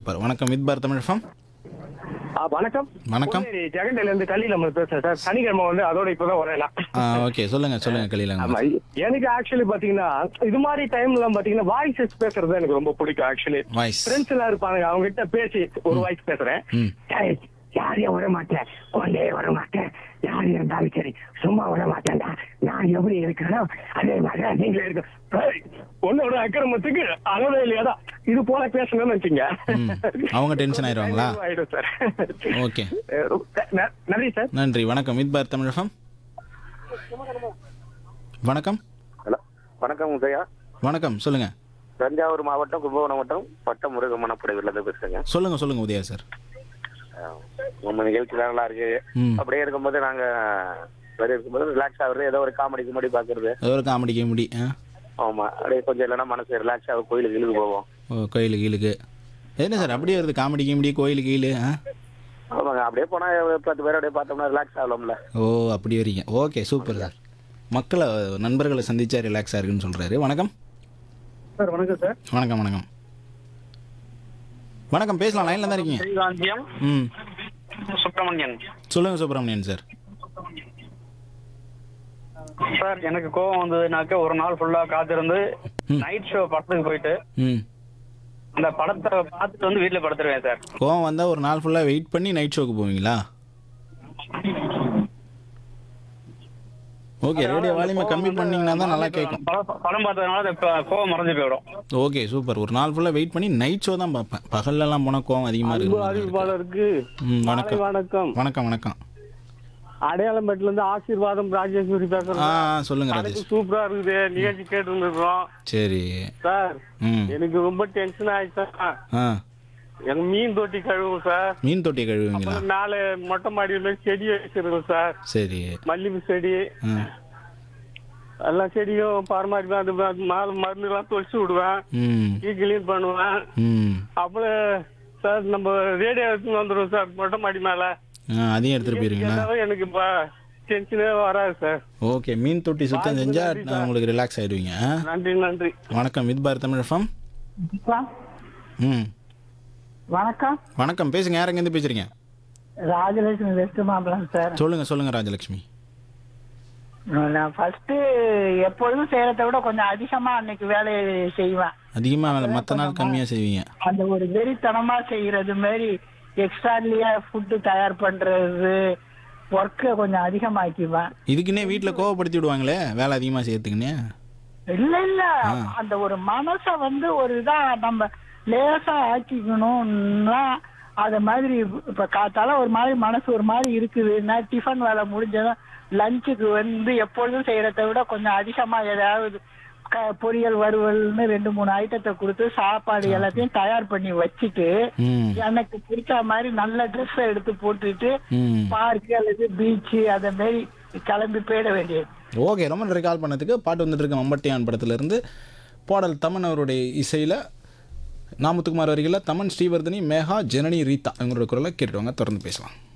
Super வணக்கம் with பார் தமிழ் ஃபம் ஆ, வணக்கம் வணக்கம் பொன்னேரி ஜெகண்டையில இருந்து கல்லில நம்ம பேசுறேன் சார் சனிக்கிழமை வந்து அதோட இப்பதான் வரேன் நான். ஆ ஓகே சொல்லுங்க சொல்லுங்க கலீலாங்க ஆமா எனக்கு ஆக்சுவலி பாத்தீங்கன்னா இது மாதிரி டைம்ல பாத்தீங்கன்னா வாய்ஸ் பேசுறது எனக்கு ரொம்ப பிடிக்கும் ஆக்சுவலி வாய்ஸ் ஃப்ரெண்ட்ஸ் எல்லாம் இருப்பாங்க அவங்க கிட்ட பேசி ஒரு வாய்ஸ் பேசுறேன் ம் "ஏய், யாரையும் விட மாட்டேன் கொண்டே வர மாட்டேன் யார் இருந்தாலும் சரி சும்மா விட மாட்டேன்டா நான் எப்படி இருக்கிறேனோ அதே மாதிரி தான் நீங்களும் இருக்க ஏய், உன்னோட அக்கிரமத்துக்கு அளவே இல்லையாடா இது போல பேசணும்னு வச்சுங்க ம். அவங்க tension ஆயிருவாங்களா? ஆயிடும் சார் ஓகே ந- நன்றி சார் நன்றி வணக்கம் வித் பார் தமிழ் ஃபம் வணக்கம் ஹலோ வணக்கம் உதயா வணக்கம் சொல்லுங்க தஞ்சாவூர் மாவட்டம் கும்பகோணம் மாவட்டம் பட்டம் முருகமனப்படையிலிருந்து பேசுறேங்க சொல்லுங்க சொல்லுங்க உதயா சார் அஹ் உங்க நிகழ்ச்சி நல்லா இருக்கு ம் அப்படியே இருக்கும்போது நாங்க வெளியே இருக்கும்போது ரிலாக்ஸ் ஆகுறது ஏதோ ஒரு காமெடி குமெடி பாக்குறது ஏதோ ஒரு காமெடி கிமெடி ஆ ஆமா அப்படியே கொஞ்சம் இல்லைன்னா மனசு ரிலாக்ஸ் ஆகும் கோயிலுக்கு இழுக்கு போவோம் ஓ கோயிலுக்கு கீழுக்கு என்ன சார் அப்படியே வருது காமெடி கிமெடி கோயிலுக்கு கீழு ஆ ஆமாங்க அப்படியே போனா ஒரு பத்து பேர் அப்படியே பார்த்தோம்னா ரிலாக்ஸ் ஆகலாம்ல ஓ அப்படி வரீங்க ஓகே சூப்பர் சார் மக்களை நண்பர்களை சந்திச்சா ரிலாக்ஸாக இருக்குன்னு சொல்கிறாரு வணக்கம் சார் வணக்கம் சார் வணக்கம் வணக்கம் வணக்கம் பேசலாம் லைனில் தான் இருக்கீங்க ஸ்ரீகாந்தியம் ம் சுப்பிரமணியன் சொல்லுங்கள் சுப்பிரமணியன் சார் சார் எனக்கு கோவம் வந்ததுனாக்க ஒரு நாள் ஃபுல்லா காத்திருந்து ம். நைட் ஷோ படத்துக்கு போயிட்டு ம் அந்த படத்தை பார்த்துட்டு வந்து வீட்டுல படுத்துருவேன் சார் கோவம் வந்தால் ஒரு நாள் ஃபுல்லாக வெயிட் பண்ணி நைட் ஷோக்கு போவீங்களா ஓகே ரேடியோ வால்யூமை கம்மி பண்ணீங்கன்னா தான் நல்லா கேட்கும் படம் படம் பார்த்ததுனால அது இப்ப கோவம் மறைஞ்சு போயிடும் ஓகே சூப்பர் ஒரு நாள் ஃபுல்லாக வெயிட் பண்ணி நைட் ஷோ தான் பார்ப்பேன் பகல்லலாம் போனால் கோவம் அதிகமாக இருக்கு அறிவிப்பாளருக்கு ம் மாலை வணக்கம் வணக்கம் வணக்கம் வணக்கம் அடையாளம்பேட்டில இருந்து ஆசீர்வாதம் ராஜேஸ்வரி ஆ பேசுறேன் ஆ, சொல்லுங்க எனக்கு ராஜேஷ் சூப்பரா இருக்குது நிகழ்ச்சி கேட்டு இருந்திருக்கோம் சரி சார் ம் எனக்கு ரொம்ப டென்ஷன் ஆயிடுச்சு ஆ எங்க மீன் தொட்டி கழுவும் சார் மீன் தொட்டி கழுவுவீங்களா அப்புறம் நாலு மொட்டை மாடியில செடி வச்சிருக்கோம் சார் சரி மல்லிகை செடி ஆ எல்லா செடியும் பராமரிப்பேன் அது அது மேல மருந்து எல்லாம் தொளிச்சு விடுவேன் ம் கிளீன் பண்ணுவேன் ம் அப்புறம் சார் நம்ம ரேடியோ எடுத்துன்னு வந்துடுவோம் சார் மொட்டை மாடி மேல ஆ அதையும் எடுத்துகிட்டு போயிருவீங்களா எல்லாமே எனக்கு இப்ப டென்ஷனே வராது சார் ஓகே மீன் தொட்டி சுத்தம் செஞ்சா உங்களுக்கு ரிலாக்ஸ் ஆயிடுவீங்க ஆ? நன்றி நன்றி வணக்கம் வித் பார் தமிழ் ஃபம் ம் வணக்கம் வணக்கம் பேசுங்க யார் எங்கேருந்து பேசுறீங்க ராஜலட்சுமி வெஸ்ட் மாம்பலம் சார் சொல்லுங்க சொல்லுங்க ராஜலட்சுமி நான் ஃபர்ஸ்ட் எப்பொழுதும் செய்யறதை விட கொஞ்சம் அதிகமா அன்னைக்கு வேலையை செய்வேன் அதிகமாக மற்ற நாள் கம்மியாக செய்வீங்க அந்த ஒரு வெறித்தனமா செய்யறது மாதிரி எக்ஸ்ட்ராலியா ஃபுட்டு தயார் பண்றது ஒர்க்கை கொஞ்சம் அதிகமாக்கிவேன் இதுக்குன்னே வீட்டில் கோவப்படுத்தி விடுவாங்களே வேலை அதிகமாக செய்யறதுக்குன்னே இல்ல இல்ல அந்த ஒரு மனச வந்து ஒரு இதா நம்ம லேசா ஆக்கிக்கணும்னா அது மாதிரி இப்ப காத்தால ஒரு மாதிரி மனசு ஒரு மாதிரி இருக்குதுன்னா டிஃபன் வேலை முடிஞ்சதும் லஞ்சுக்கு வந்து எப்பொழுதும் செய்யறதை விட கொஞ்சம் அதிகமா ஏதாவது க- பொரியல் வறுவல்னு ரெண்டு மூணு ஐட்டத்தை கொடுத்து சாப்பாடு எல்லாத்தையும் தயார் பண்ணி வச்சுட்டு ம் எனக்கு பிடிச்ச மாதிரி நல்ல ட்ரெஸ் எடுத்து போட்டுட்டு ம் பார்க்கு அல்லது பீச்சு அத மாதிரி கிளம்பி போயிட வேண்டியது ஓகே ரொம்ப நன்றி கால் பண்ணதுக்கு பாட்டு வந்துட்டு இருக்க மம்பட்டியான் படத்துலேருந்து பாடல் தமன் அவருடைய இசையில் நாமுத்துக்குமார் வரிகளில் தமன் ஸ்ரீவர்தனி மேகா ஜனனி ரீதா இவங்களோட குரலை கேட்டுவாங்க தொடர்ந்து பேசலாம்